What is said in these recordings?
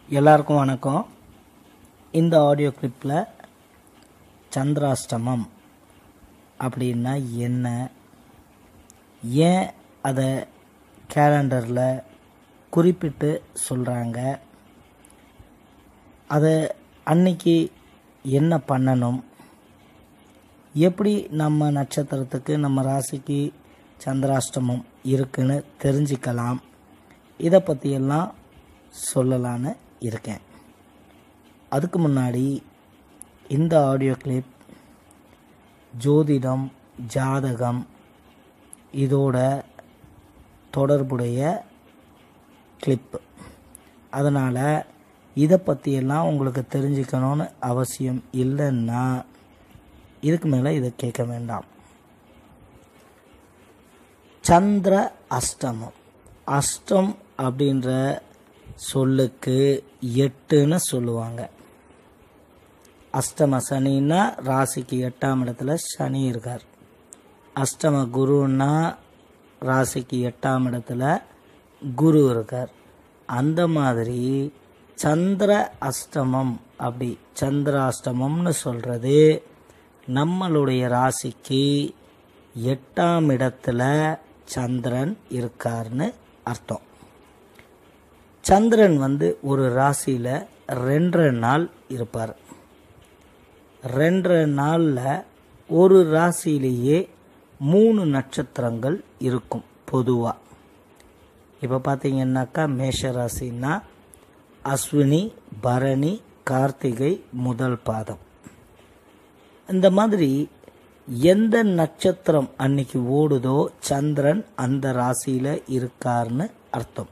எல்லாருக்கும் வணக்கம் இந்த ஆடியோ கிளிப்பில் சந்திராஷ்டமம் அப்படின்னா என்ன ஏன் அதை கேலண்டரில் குறிப்பிட்டு சொல்கிறாங்க அதை அன்னைக்கு என்ன பண்ணணும் எப்படி நம்ம நட்சத்திரத்துக்கு நம்ம ராசிக்கு சந்திராஷ்டமம் இருக்குன்னு தெரிஞ்சுக்கலாம் இதை பற்றியெல்லாம் சொல்லலான்னு இருக்கேன் அதுக்கு முன்னாடி இந்த ஆடியோ கிளிப் ஜோதிடம் ஜாதகம் இதோட தொடர்புடைய கிளிப் அதனால் இதை பற்றியெல்லாம் உங்களுக்கு தெரிஞ்சுக்கணும்னு அவசியம் இல்லைன்னா இதுக்கு மேலே இதை கேட்க வேண்டாம் சந்திர அஷ்டமம் அஷ்டம் அப்படின்ற சொல்லுக்கு எட்டுன்னு சொல்லுவாங்க அஷ்டம சனின்னா ராசிக்கு எட்டாம் இடத்துல சனி இருக்கார் அஷ்டம குருன்னா ராசிக்கு எட்டாம் இடத்துல குரு இருக்கார் அந்த மாதிரி சந்திர அஷ்டமம் அப்படி சந்திராஷ்டமம்னு சொல்கிறது நம்மளுடைய ராசிக்கு எட்டாம் இடத்துல சந்திரன் இருக்கார்னு அர்த்தம் சந்திரன் வந்து ஒரு ராசியில் ரெண்டரை நாள் இருப்பார் ரெண்டரை நாளில் ஒரு ராசியிலேயே மூணு நட்சத்திரங்கள் இருக்கும் பொதுவாக இப்போ பார்த்தீங்கன்னாக்கா மேஷ ராசின்னா அஸ்வினி பரணி கார்த்திகை முதல் பாதம் இந்த மாதிரி எந்த நட்சத்திரம் அன்னைக்கு ஓடுதோ சந்திரன் அந்த ராசியில் இருக்கார்னு அர்த்தம்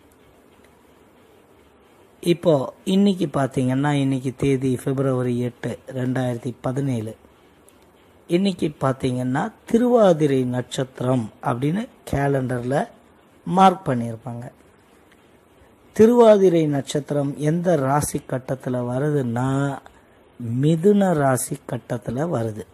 இப்போ இன்னைக்கு பார்த்தீங்கன்னா இன்னைக்கு தேதி பிப்ரவரி எட்டு ரெண்டாயிரத்தி பதினேழு இன்னைக்கு பார்த்தீங்கன்னா திருவாதிரை நட்சத்திரம் அப்படின்னு கேலண்டரில் மார்க் பண்ணியிருப்பாங்க திருவாதிரை நட்சத்திரம் எந்த ராசி கட்டத்தில் வருதுன்னா மிதுன ராசி கட்டத்தில் வருது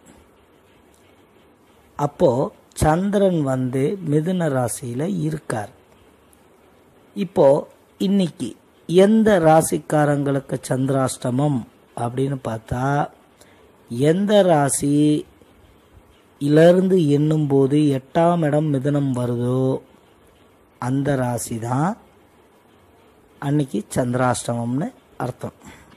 அப்போ சந்திரன் வந்து மிதுன ராசியில் இருக்கார் இப்போ இன்னைக்கு எந்த ராசிக்காரங்களுக்கு சந்திராஷ்டமம் அப்படின்னு பார்த்தா எந்த ராசி இலிருந்து எண்ணும்போது எட்டாம் இடம் மிதுனம் வருதோ அந்த ராசி தான் அன்னைக்கு சந்திராஷ்டமம்னு அர்த்தம்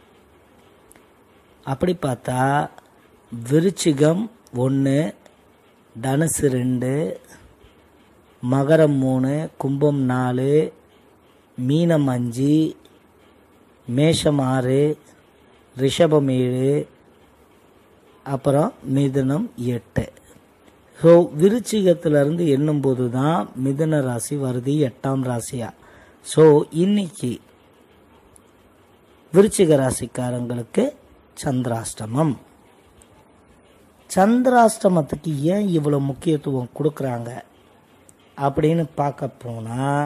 அப்படி பார்த்தா விருச்சிகம் ஒன்று தனுசு ரெண்டு மகரம் மூணு கும்பம் நாலு மீனம் அஞ்சு மேஷம் ஆறு ரிஷபம் ஏழு அப்புறம் மிதுனம் எட்டு ஸோ விருச்சிகத்திலிருந்து எண்ணும்போது தான் மிதுன ராசி வருது எட்டாம் ராசியா ஸோ இன்னைக்கு விருச்சிக ராசிக்காரங்களுக்கு சந்திராஷ்டமம் சந்திராஷ்டமத்துக்கு ஏன் இவ்வளோ முக்கியத்துவம் கொடுக்குறாங்க அப்படின்னு பார்க்க போனால்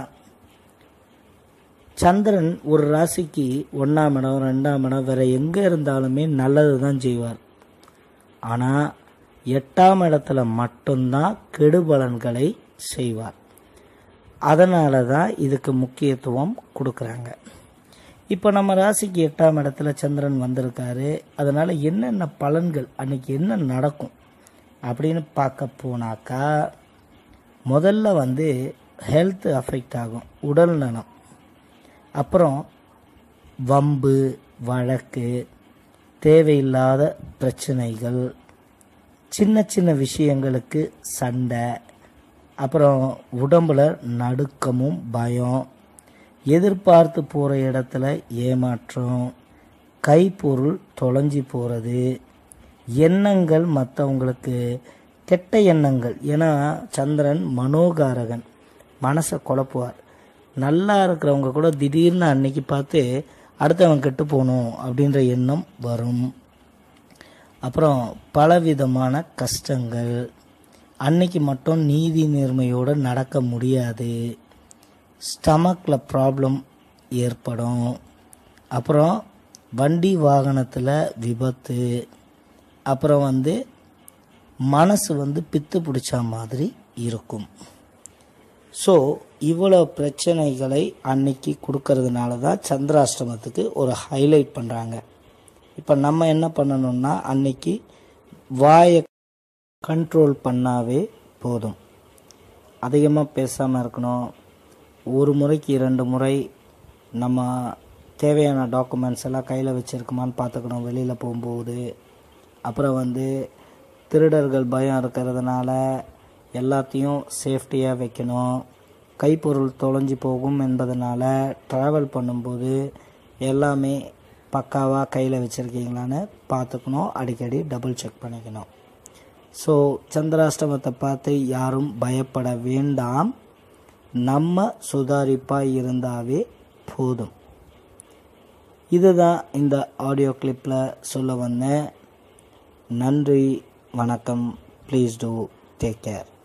சந்திரன் ஒரு ராசிக்கு ஒன்றாம் இடம் ரெண்டாம் இடம் வேறு எங்கே இருந்தாலுமே நல்லது தான் செய்வார் ஆனால் எட்டாம் இடத்துல மட்டும்தான் கெடுபலன்களை செய்வார் அதனால தான் இதுக்கு முக்கியத்துவம் கொடுக்குறாங்க இப்போ நம்ம ராசிக்கு எட்டாம் இடத்துல சந்திரன் வந்திருக்காரு அதனால் என்னென்ன பலன்கள் அன்னைக்கு என்ன நடக்கும் அப்படின்னு பார்க்க போனாக்கா முதல்ல வந்து ஹெல்த் அஃபெக்ட் ஆகும் உடல் நலம் அப்புறம் வம்பு வழக்கு தேவையில்லாத பிரச்சனைகள் சின்ன சின்ன விஷயங்களுக்கு சண்டை அப்புறம் உடம்புல நடுக்கமும் பயம் எதிர்பார்த்து போகிற இடத்துல ஏமாற்றம் கைப்பொருள் தொலைஞ்சி போகிறது எண்ணங்கள் மற்றவங்களுக்கு கெட்ட எண்ணங்கள் ஏன்னா சந்திரன் மனோகாரகன் மனசை குழப்புவார் நல்லா இருக்கிறவங்க கூட திடீர்னு அன்னைக்கு பார்த்து அடுத்தவன் கெட்டு போகணும் அப்படின்ற எண்ணம் வரும் அப்புறம் பலவிதமான கஷ்டங்கள் அன்னைக்கு மட்டும் நீதி நேர்மையோடு நடக்க முடியாது ஸ்டமக்கில் ப்ராப்ளம் ஏற்படும் அப்புறம் வண்டி வாகனத்தில் விபத்து அப்புறம் வந்து மனசு வந்து பித்து பிடிச்ச மாதிரி இருக்கும் ஸோ இவ்வளோ பிரச்சனைகளை அன்னைக்கு கொடுக்கறதுனால தான் சந்திராஷ்டமத்துக்கு ஒரு ஹைலைட் பண்ணுறாங்க இப்போ நம்ம என்ன பண்ணணும்னா அன்னைக்கு வாயை கண்ட்ரோல் பண்ணாவே போதும் அதிகமாக பேசாமல் இருக்கணும் ஒரு முறைக்கு இரண்டு முறை நம்ம தேவையான டாக்குமெண்ட்ஸ் எல்லாம் கையில் வச்சுருக்குமான்னு பார்த்துக்கணும் வெளியில் போகும்போது அப்புறம் வந்து திருடர்கள் பயம் இருக்கிறதுனால எல்லாத்தையும் சேஃப்டியாக வைக்கணும் கைப்பொருள் தொலைஞ்சு போகும் என்பதனால ட்ராவல் பண்ணும்போது எல்லாமே பக்காவாக கையில் வச்சுருக்கீங்களான்னு பார்த்துக்கணும் அடிக்கடி டபுள் செக் பண்ணிக்கணும் ஸோ சந்திராஷ்டமத்தை பார்த்து யாரும் பயப்பட வேண்டாம் நம்ம சுதாரிப்பாக இருந்தாவே போதும் இதுதான் இந்த ஆடியோ கிளிப்பில் சொல்ல வந்தேன் நன்றி வணக்கம் ப்ளீஸ் டூ டேக் கேர்